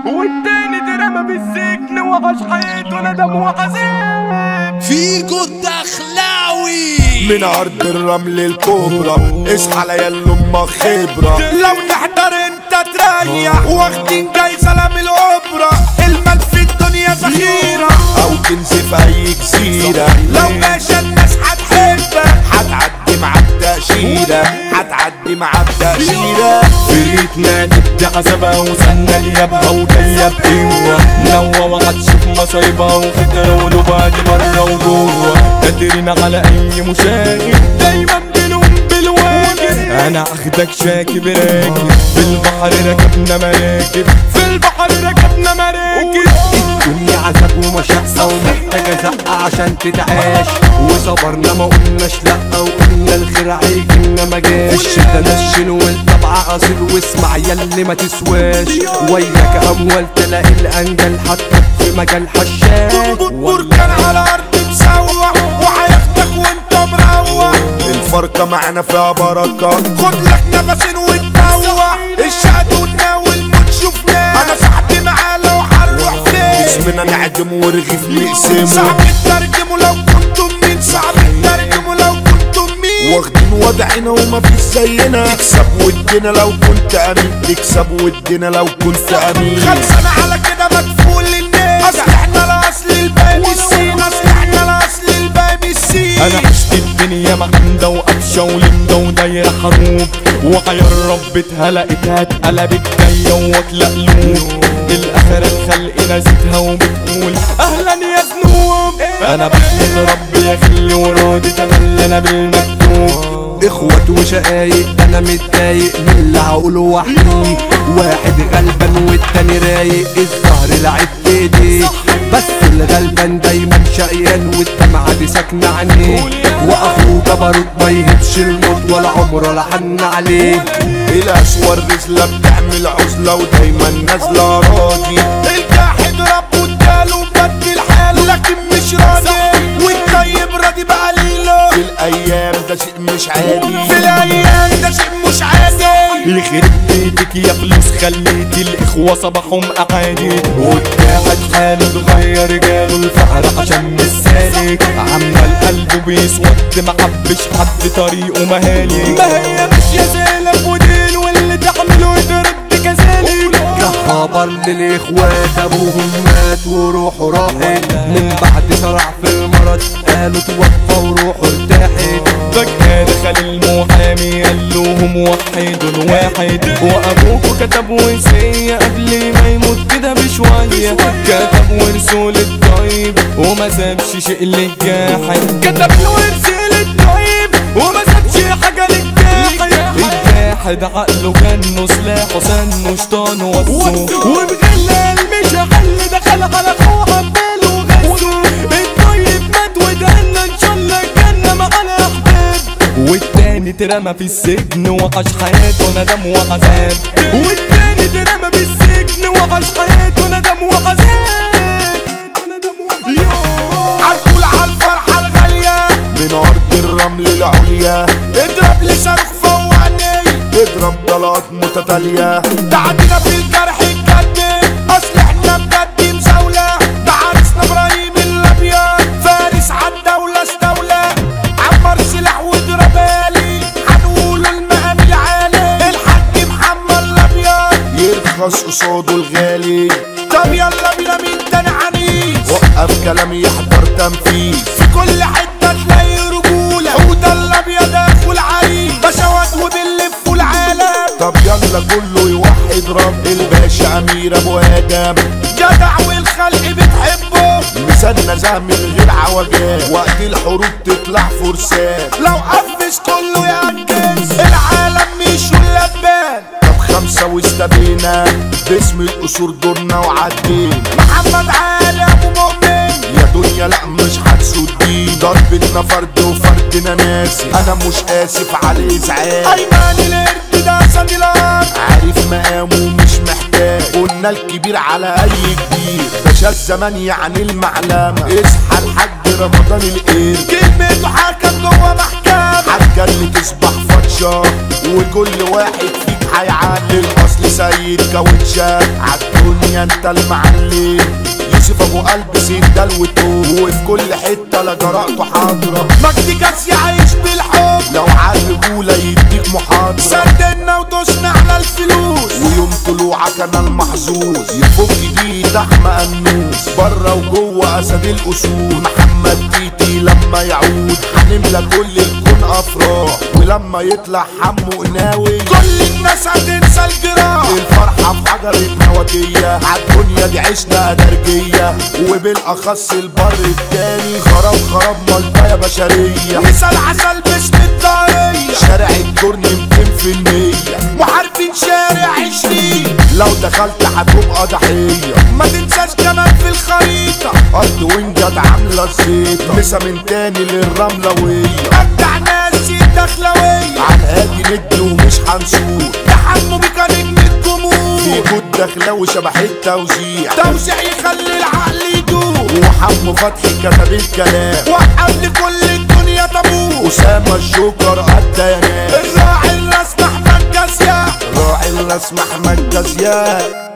والتاني اترمى بالسجن وعاش حياته ندم وعذاب فيجو الدخلاوي من ارض الرمل الكبرى اصحى ليال امك خبره لو تحضر انت تريح واخدين جايزة من الاوبرا المال في الدنيا ذخيرة او تنزل في اي جزيره لو باشا الناس هتحبك هتعدي مع التأشيرة هتعدي مع التأشيرة فريتنا نبدأ عزبة وسنة اليابها وجاية بقوة نوى وهتشوف مصايبها وفكرة ولبعد مرة وجوه قادرين على أي مشاغب دايما بنقوم بالواجب أنا أخدك شاكب راكب في البحر ركبنا مراكب في البحر ركبنا مراكب الدنيا عذاب ومشقة ومحتاجة زقة عشان تتعاش وصبرنا ما قلناش لأ وقلنا الخير هيجيلنا ما جاش ده نشن والطبع أصيل واسمع ياللي ما تسواش وياك أموال تلاقي الأنجل حتى في مجال حشاش بركان على ارض مسوح وهياخدك وانت مروح الفرقة معنا فيها بركة خد لك نفسين وتروح الشهد وتناول ما تشوفناش انا صاحبي معاه لو هنروح فين اسمنا نعدم ورغيف نقسمه صعب تترجموا لو كنتم مين صعب تترجموا لو كنتم مين واخدين وضعنا وما فيش زينا تكسب ودنا لو كنت امين تكسب ودنا لو كنت امين خلصنا على كده مدفون للناس اصل احنا الاصل الباقي من السين اصل احنا الاصل الباقي من السين انا عشت الدنيا محمدة وقفشة ولمدة ودايرة حروب وهيرب لقيتها اتقلبت جاية واكلة قلوب الاخرة الخلق نزيتها وبتقول اهلا يا ذنوب انا بحمد ربي يخلي وراضي تملنا بالمكتوب اخوات وشقايق انا متضايق من اللي هقوله وحدي واحد غلبان والتاني رايق الظهر لعب ايدي بس الغلبان دايما شقيان والدمعة دي ساكنة عينيه واخوه جبروت ما يهبش الموت ولا عمره لا حن عليه الاسوار رزلة بتعمل عزلة ودايما نازلة راضي الجاحد ربه اداله بدل حاله لكن مش راضي والطيب راضي بقليله في الايام ده شيء مش عادي في الايام ده شيء مش عادي يخرب بيتك يا فلوس خليتي الاخوة صباحهم اعادي والقاعد حاله اتغير جاله الفقر عشان مش سالك عمال قلبه بيسود محبش حد طريقه مهالي ما هي ماشية زالك ودين واللي تعمله يترد كذلك يا خبر للاخوات ابوهم مات وروحه راحت من بعد شرع في المرض قالوا توفى وروحه ارتاحت فجأة دخل المحامي قال لهم وحدوا الواحد وأبوكوا كتب وصية قبل ما يموت كده بشوية كتب ورسول الطيب وما سابش شيء للجاحد كتب له ورسول الطيب وما سابش حاجة للجاحد الجاحد عقله كان سلاحه سنه شطان وصه وبغلى مش حل دخل على اخوه عباله وغزه الطيب مات ودهنا ان شاء الله الجنة مع الاحباب والتاني اترمى في السجن وعاش حياته ندم وعذاب والتاني اترمى في السجن وعاش حياته ندم وعذاب عالكول عالفرحة الغالية من ارض الرمل العليا اضرب لي صاروخ فوق عيني اضرب ضلات متتالية تعدينا في الجرح اتكدب اصل احنا بجد مزاولة ده عرسنا ابراهيم الابيض فارس عالدولة استولى عمر سلاح وضربالي هنقوله المقام العالي الحاج محمد الابيض يرخص قصاده الغالي طب يلا بينا مين تاني عنيف وقف كلام يحضر تنفيذ في كل حتة تلاقي رجولة حوده الابيض اخو العريس بشوات وبنلفوا العالم طب يلا كله يوحد رب الباشا امير ابو ادم جدع والخلق بتحبه مثالنا زه من غير عوجات وقت الحروب تطلع فرسان لو قفش كله يعجز العالم مش اللبان طب خمسة واستبينا باسم القصور دورنا وعدينا محمد علي ابو مؤمن يا دنيا لا مش هتسدي ضربتنا فرد وفردنا ناسي انا مش اسف على الازعاج ايمن القرد ده سد الارض عارف مقامه مش محتاج قلنا الكبير على اي كبير باشا الزمان يعني المعلمة اصحى الحاج رمضان القرد كلمته حكم جوه محكمة حاجة اللي تصبح فتشة وكل واحد فيك هيعلي الاصل سيد كاوتشات عالدنيا انت المعلم يوسف ابو قلب سندال وتوب وفي كل حته لا جرأته حاضره مجدي كاس يعيش بالحب لو عالرجوله يديك محاضره سددنا ودوسنا على الفلوس ويوم طلوعك انا المحظوظ يفك دي تحت انوس بره وجوه اسد الاصول محمد تيتي لما يعود هنملى كل الكون افراح ولما يطلع حمو قناوي كل الناس هتنسى الجراح الفرحة في حجر ودية عالدنيا دي عشنا أنرجية وبالأخص البر التاني خراب خراب ملطية بشرية مثل عسل باسم الدارية شارع الجرن 200% محاربين شارع عشرين لو دخلت هتبقى ضحية ما تنساش كمان في الخريطة أرض وينجد عاملة الزيطة مسا من تاني للرملوية أبدع ناس الدخلوية عن هادي ند ومش هنسوق تحموا بيك نجم الجمهور في جود دخلاوي شبح التوزيع توزيع يخلي العقل يدور وحمو فتحي كتب الكلام وقف لكل الدنيا تبور أسامة الجوكر أدى يا ناس الراعي الرسم احمد جزية راعي الناس محمد جزيان